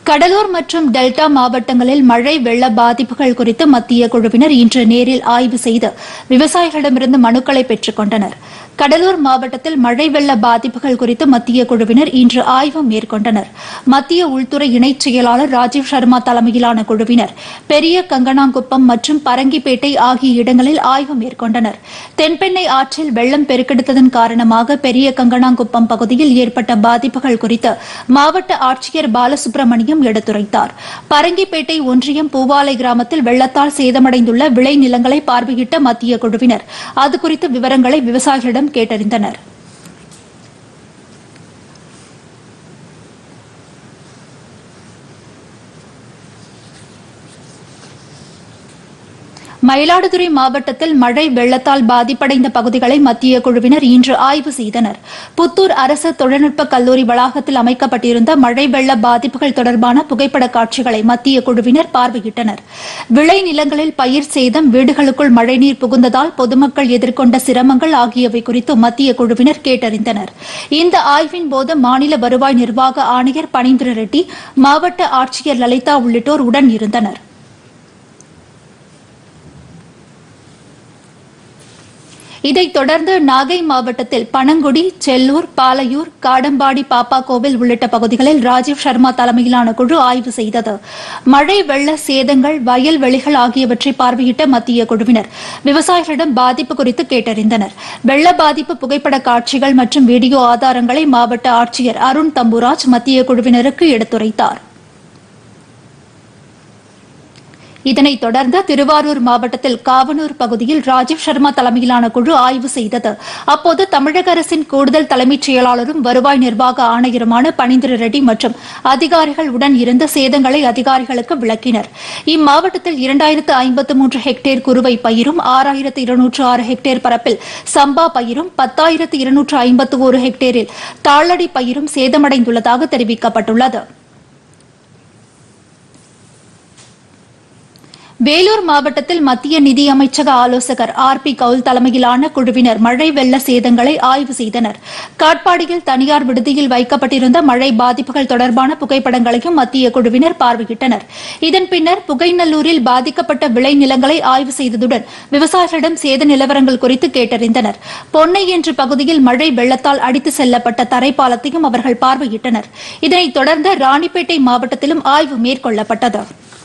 கடலூர் மற்றும் டெல்டா மாவட்டங்களில் மழை வெள்ள பாதிப்புகள் குறித்து மத்திய குழுவினர் இன்று நேரில் ஆய்வு செய்து விவசாயிகளிடமிருந்து மனுக்களை பெற்றுக் கொண்டனர் கடலூர் மாவட்டத்தில் மழை வெள்ள பாதிப்புகள் குறித்து மத்திய குழுவினர் இன்று ஆய்வு மேற்கொண்டனர் மத்திய உள்துறை இணைச் செயலாளர் ராஜீவ் சர்மா தலைமையிலான குழுவினர் பெரிய கங்கனாங்குப்பம் மற்றும் பரங்கிப்பேட்டை ஆகிய இடங்களில் ஆய்வு மேற்கொண்டனர் தென்பெண்ணை ஆற்றில் வெள்ளம் பெருக்கெடுத்ததன் காரணமாக பெரிய கங்கனாங்குப்பம் பகுதியில் ஏற்பட்ட பாதிப்புகள் குறித்து மாவட்ட ஆட்சியர் பாலசுப்ரமணியம் எடுத்துரைத்தார் பரங்கிப்பேட்டை ஒன்றியம் பூவாலை கிராமத்தில் வெள்ளத்தால் சேதமடைந்துள்ள விளை நிலங்களை பார்வையிட்ட மத்திய குழுவினர் அது குறித்த விவரங்களை விவசாயிகளிடம் கேட்டறிந்தனர் மயிலாடுதுறை மாவட்டத்தில் மழை வெள்ளத்தால் பாதிப்படைந்த பகுதிகளை மத்திய குழுவினர் இன்று ஆய்வு செய்தனர் புத்தூர் அரசு தொழில்நுட்ப கல்லூரி வளாகத்தில் அமைக்கப்பட்டிருந்த மழை வெள்ள பாதிப்புகள் தொடர்பான புகைப்பட காட்சிகளை மத்திய குழுவினர் பார்வையிட்டனர் விளை நிலங்களில் பயிர் சேதம் வீடுகளுக்குள் மழைநீர் புகுந்ததால் பொதுமக்கள் எதிர்கொண்ட சிரமங்கள் ஆகியவை குறித்து மத்திய குழுவினர் கேட்டறிந்தனர் இந்த ஆய்வின் போது மாநில வருவாய் நிர்வாக ஆணையர் பனீந்திர ரெட்டி மாவட்ட ஆட்சியர் லலிதா உள்ளிட்டோர் உடன் இருந்தனர் இதைத் தொடர்ந்து நாகை மாவட்டத்தில் பனங்குடி செல்லூர் பாலையூர் காடம்பாடி பாப்பாக்கோவில் உள்ளிட்ட பகுதிகளில் ராஜீவ் சர்மா தலைமையிலான குழு ஆய்வு செய்தது மழை வெள்ள சேதங்கள் வயல்வெளிகள் ஆகியவற்றை பார்வையிட்ட மத்திய குழுவினர் விவசாயிகளிடம் பாதிப்பு குறித்து கேட்டறிந்தனர் வெள்ள பாதிப்பு புகைப்பட காட்சிகள் மற்றும் வீடியோ ஆதாரங்களை மாவட்ட ஆட்சியர் அருண் தம்புராஜ் மத்திய குழுவினருக்கு எடுத்துரைத்தார் இதனைத் தொடர்ந்து திருவாரூர் மாவட்டத்தில் காவனூர் பகுதியில் ராஜீவ் சர்மா தலைமையிலான குழு ஆய்வு செய்தது அப்போது தமிழக அரசின் கூடுதல் தலைமைச் செயலாளரும் வருவாய் நிர்வாக ஆணையருமான பனீந்திர ரெட்டி மற்றும் அதிகாரிகள் உடன் இருந்த சேதங்களை அதிகாரிகளுக்கு விளக்கினர் இம்மாவட்டத்தில் இரண்டாயிரத்து ஐம்பத்து மூன்று ஹெக்டேர் குறுவை பயிரும் ஆறாயிரத்து இருநூற்று ஆறு ஹெக்டேர் பரப்பில் சம்பா பயிரும் பத்தாயிரத்து இருநூற்று ஐம்பத்து ஒரு ஹெக்டேரில் தாளடி பயிரும் சேதமடைந்துள்ளதாக தெரிவிக்கப்பட்டுள்ளது வேலூர் மாவட்டத்தில் மத்திய நிதி அமைச்சக ஆலோசகர் ஆர் பி கவுல் தலைமையிலான குழுவினர் மழை வெள்ள சேதங்களை ஆய்வு செய்தனர் காட்பாடியில் தனியார் விடுதியில் வைக்கப்பட்டிருந்த மழை பாதிப்புகள் தொடர்பான புகைப்படங்களையும் மத்திய குழுவினர் பார்வையிட்டனர் இதன் பின்னர் புகைநல்லூரில் பாதிக்கப்பட்ட விளை நிலங்களை ஆய்வு செய்ததுடன் விவசாயிகளிடம் சேத நிலவரங்கள் குறித்து கேட்டறிந்தனர் பொன்னை என்ற பகுதியில் மழை வெள்ளத்தால் அடித்து செல்லப்பட்ட தரைப்பாலத்தையும் அவர்கள் பார்வையிட்டனர் இதனைத் தொடர்ந்து ராணிப்பேட்டை மாவட்டத்திலும் ஆய்வு மேற்கொள்ளப்பட்டது